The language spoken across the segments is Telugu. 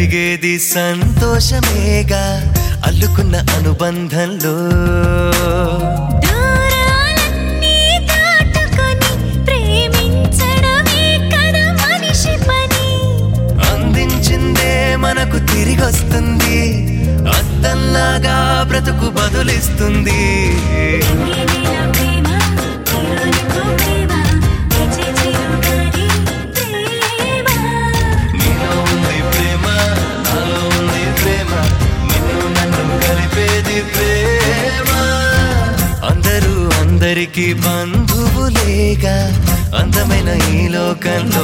కలిగేది సంతోషమేగా అల్లుకున్న అనుబంధంలో దూరాలన్నీ దాటుకొని ప్రేమించడమే కదా మనిషి పని అందించిందే మనకు తిరిగొస్తుంది అద్దంలాగా బ్రతుకు బదులిస్తుంది నీలా ప్రేమ నీలోనికో ప్రేమ పిచ్చి చిరుగాలి ప్రేమ నీలో ఉంది ప్రేమ నాలో ఉంది ప్రేమ నిన్ను నన్ను కలిపేది ప్రేమ అందరూ అందరికీ బంధువులేగా అందమైన ఈ లోకంలో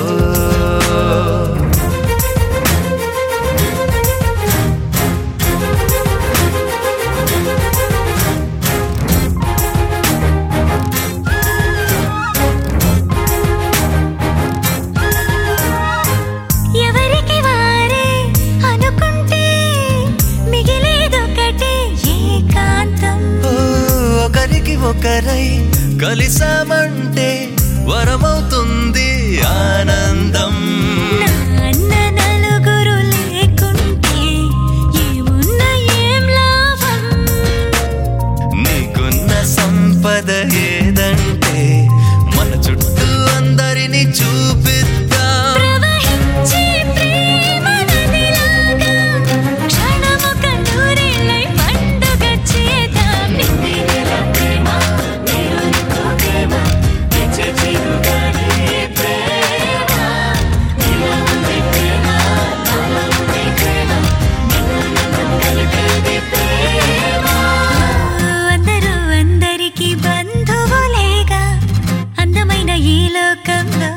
ఎవరికి వారే అనుకుంటే మిగిలేదొకటే ఏకాంతం ఓ, ఒకరికి ఒకరై కలిసామంటే వరమవుతుంది ఆనందం నాన్న నలుగురు లేకుంటే ఏమున్న ఏం లాభం నీకున్న సంపద ఏదంటే మన చుట్టూ అందరిని చూపిద్దాం ప్రవహించే ప్రేమ నదిలాగా క్షణమొక నూరేళ్ళై పండుగ చేద్దాం నింగినెల ప్రేమ నీలోనికో ప్రేమ పిచ్చి చిరుగాలి ప్రేమ నీలో ఉంది ప్రేమ నాలో ఉంది ప్రేమ నిన్ను నన్ను కలిపేది ప్రేమ అందరూ అందరికీ బంధువులేగా అందమైన ఈ లోకంలో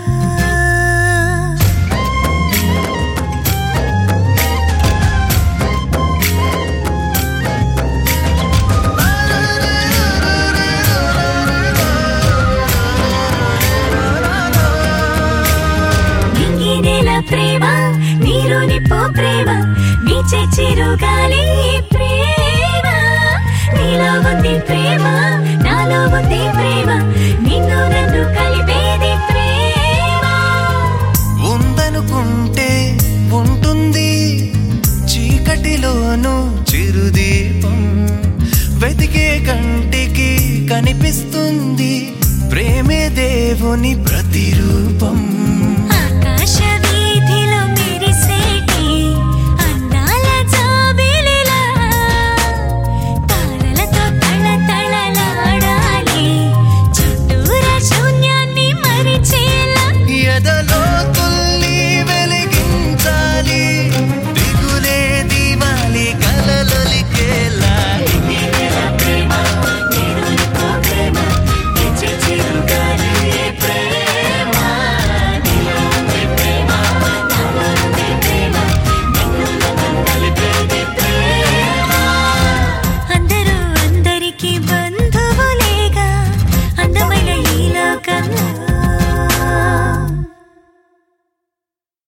నింగినేల ప్రేమ నీరు నిప్పు ప్రేమ నీచే చిరుగాలి ప్రేమ నీలో ఉంది ప్రేమ నాలో ఉంది ప్రేమ నిన్ను నన్ను కలిపేది ప్రేమ ఉందనుకుంటే ఉంటుంది చీకటిలోను చిరుదీపం వెతికే కంటికి కనిపిస్తుంది ప్రేమే దేవుని ప్ర